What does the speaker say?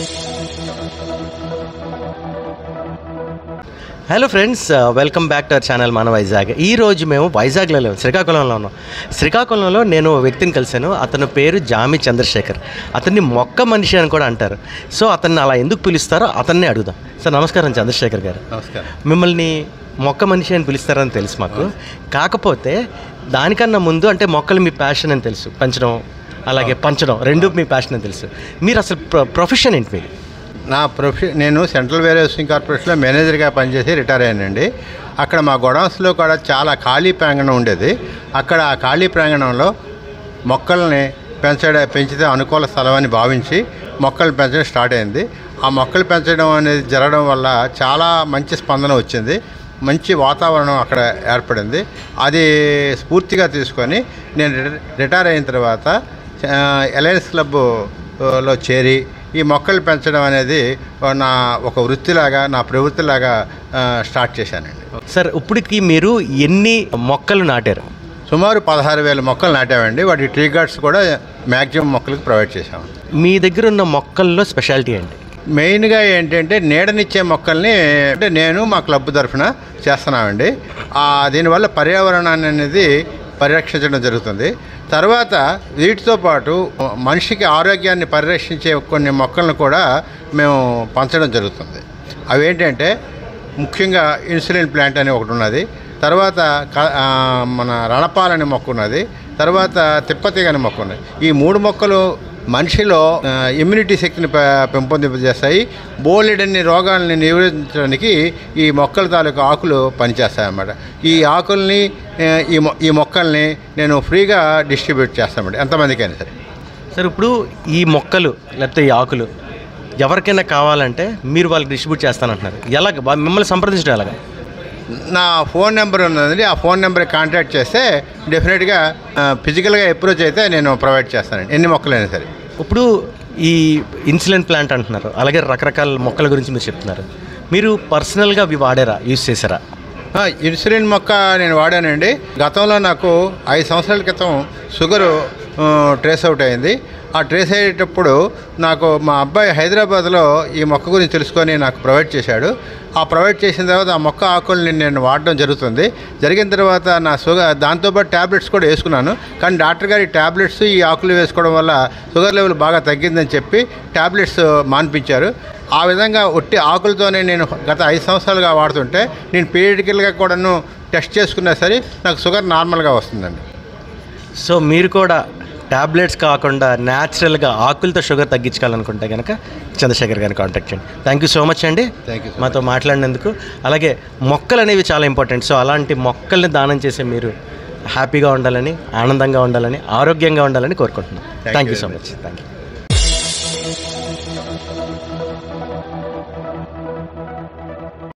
hello friends welcome back to our channel మన వైజాగ్ ఈ రోజు మేము వైజాగ్లో లేము శ్రీకాకుళంలో ఉన్నాం శ్రీకాకుళంలో నేను ఓ వ్యక్తిని కలిశాను అతని పేరు జామి చంద్రశేఖర్ అతన్ని మొక్క మనిషి అని కూడా అంటారు సో అతన్ని అలా ఎందుకు పిలుస్తారో అతన్నే అడుగుదాం సార్ నమస్కారం చంద్రశేఖర్ గారు నమస్కారం మిమ్మల్ని మొక్క మనిషి అని పిలుస్తారని తెలుసు మాకు కాకపోతే దానికన్నా ముందు అంటే మొక్కలు మీ ప్యాషన్ అని తెలుసు పెంచడం అలాగే పంచడం రెండు మీ ప్యాషన్ అని తెలుసు మీరు అసలు ప్రొ- ప్రొఫెషన్ ఏంటి మీది నా ప్రొఫెషన్ నేను సెంట్రల్ వేర్ హౌసింగ్ కార్పొరేషన్లో మేనేజర్గా పనిచేసి రిటైర్ అయ్యానండి అక్కడ మా గొడౌన్స్లో కూడా చాలా ఖాళీ ప్రాంగణం ఉండేది అక్కడ ఆ ఖాళీ ప్రాంగణంలో మొక్కల్ని పెంచడం పెంచితే అనుకూల స్థలం అని భావించి మొక్కలు పెంచడం స్టార్ట్ అయింది ఆ మొక్కలు పెంచడం అనేది జరగడం వల్ల చాలా మంచి స్పందన వచ్చింది మంచి వాతావరణం అక్కడ ఏర్పడింది అది స్ఫూర్తిగా తీసుకొని నేను రిట- రిటైర్ అయిన తర్వాత ఎలయన్స్ క్లబ్లో చేరి ఈ మొక్కలు పెంచడం అనేది నా ఒక వృత్తిలాగా నా ప్రవృత్తిలాగా ఆ, స్టార్ట్ చేశానండి సార్ ఇప్పటికి మీరు ఎన్ని మొక్కలు నాటారు సుమారు పదహారు వేల మొక్కలు నాటామండి వాటి ట్రీ గార్డ్స్ కూడా మ్యాక్సిమం మొక్కలకు ప్రొవైడ్ చేశాము మీ దగ్గర ఉన్న మొక్కల్లో స్పెషాలిటీ ఏంటి మెయిన్గా ఏంటంటే నీడనిచ్చే మొక్కల్ని అంటే నేను మా క్లబ్ తరఫున చేస్తున్నామండి ఆ, దీనివల్ల పర్యావరణాన్ని అనేది పరిరక్షించడం జరుగుతుంది తర్వాత వీటితో పాటు మనిషికి ఆరోగ్యాన్ని పరిరక్షించే కొన్ని మొక్కలను కూడా మేము పంచడం జరుగుతుంది అవి ఏంటంటే ముఖ్యంగా ఇన్సులిన్ ప్లాంట్ అని ఒకటి ఉన్నది తర్వాత క- ఆ, మన రణపాలని మొక్క ఉన్నది తర్వాత తిప్పతీగని మొక్క ఉన్నది ఈ మూడు మొక్కలు మనిషిలో ఆ, ఇమ్యూనిటీ శక్తిని పె- పెంపొందింపజేస్తాయి బోలెడన్ని రోగాలని నివారించడానికి ఈ మొక్కల తాలూకు ఆకులు పనిచేస్తాయి అన్నమాట ఈ ఆకుల్ని ఆ, ఈ మొ- ఈ మొక్కల్ని నేను ఫ్రీగా డిస్ట్రిబ్యూట్ చేస్తామండి ఎంతమందికైనా సరే సార్ ఇప్పుడు ఈ మొక్కలు లేకపోతే ఈ ఆకులు ఎవరికైనా కావాలంటే మీరు వాళ్ళకి డిస్ట్రిబ్యూట్ చేస్తానంటున్నారు ఎలాగ వా- మిమ్మల్ని సంప్రదించడం ఎలాగ నా ఫోన్ నెంబర్ ఉన్నదండి ఆ ఫోన్ నెంబర్కి కాంటాక్ట్ చేస్తే డెఫినెట్గా ఫిజికల్గా అప్రోచ్ అయితే నేను ప్రొవైడ్ చేస్తానండి ఎన్ని మొక్కలైనా సరే ఇప్పుడు ఈ ఇన్సులిన్ ప్లాంట్ అంటున్నారు అలాగే రకరకాల మొక్కల గురించి మీరు చెప్తున్నారు మీరు పర్సనల్గా అవి వాడారా యూజ్ చేశారా ఆ, ఇన్సులిన్ మొక్క నేను వాడానండి గతంలో నాకు ఐదు సంవత్సరాల క్రితం షుగరు ఆ, ట్రేస్ అవుట్ అయింది ఆ ట్రేస్ అయ్యేటప్పుడు నాకు మా అబ్బాయి హైదరాబాద్లో ఈ మొక్క గురించి తెలుసుకొని నాకు ప్రొవైడ్ చేశాడు ఆ ప్రొవైడ్ చేసిన తర్వాత ఆ మొక్క ఆకుల్ని నేను వాడడం జరుగుతుంది జరిగిన తర్వాత నా షుగర్ దాంతోపాటు ట్యాబ్లెట్స్ కూడా వేసుకున్నాను కానీ డాక్టర్ గారి ట్యాబ్లెట్స్ ఈ ఆకులు వేసుకోవడం వల్ల షుగర్ లెవెల్ బాగా తగ్గిందని చెప్పి ట్యాబ్లెట్స్ మాన్పించారు ఆ విధంగా ఒట్టి ఆకులతోనే నేను గత ఐదు సంవత్సరాలుగా వాడుతుంటే నేను పీరియడికల్గా కూడాను టెస్ట్ చేసుకున్నా సరే నాకు షుగర్ నార్మల్గా వస్తుందండి సో మీరు కూడా టాబ్లెట్స్ కాకుండా న్యాచురల్గా ఆకులతో షుగర్ తగ్గించుకోవాలనుకుంటే కనుక చంద్రశేఖర్ గారిని కాంటాక్ట్ చేయండి థ్యాంక్ యూ సో మచ్ అండి Thank you so మాతో మాట్లాడినందుకు అలాగే మొక్కలు అనేవి చాలా ఇంపార్టెంట్ సో అలాంటి మొక్కల్ని దానం చేసే మీరు హ్యాపీగా ఉండాలని ఆనందంగా ఉండాలని ఆరోగ్యంగా ఉండాలని కోరుకుంటున్నాను Thank thank you you so very much thank you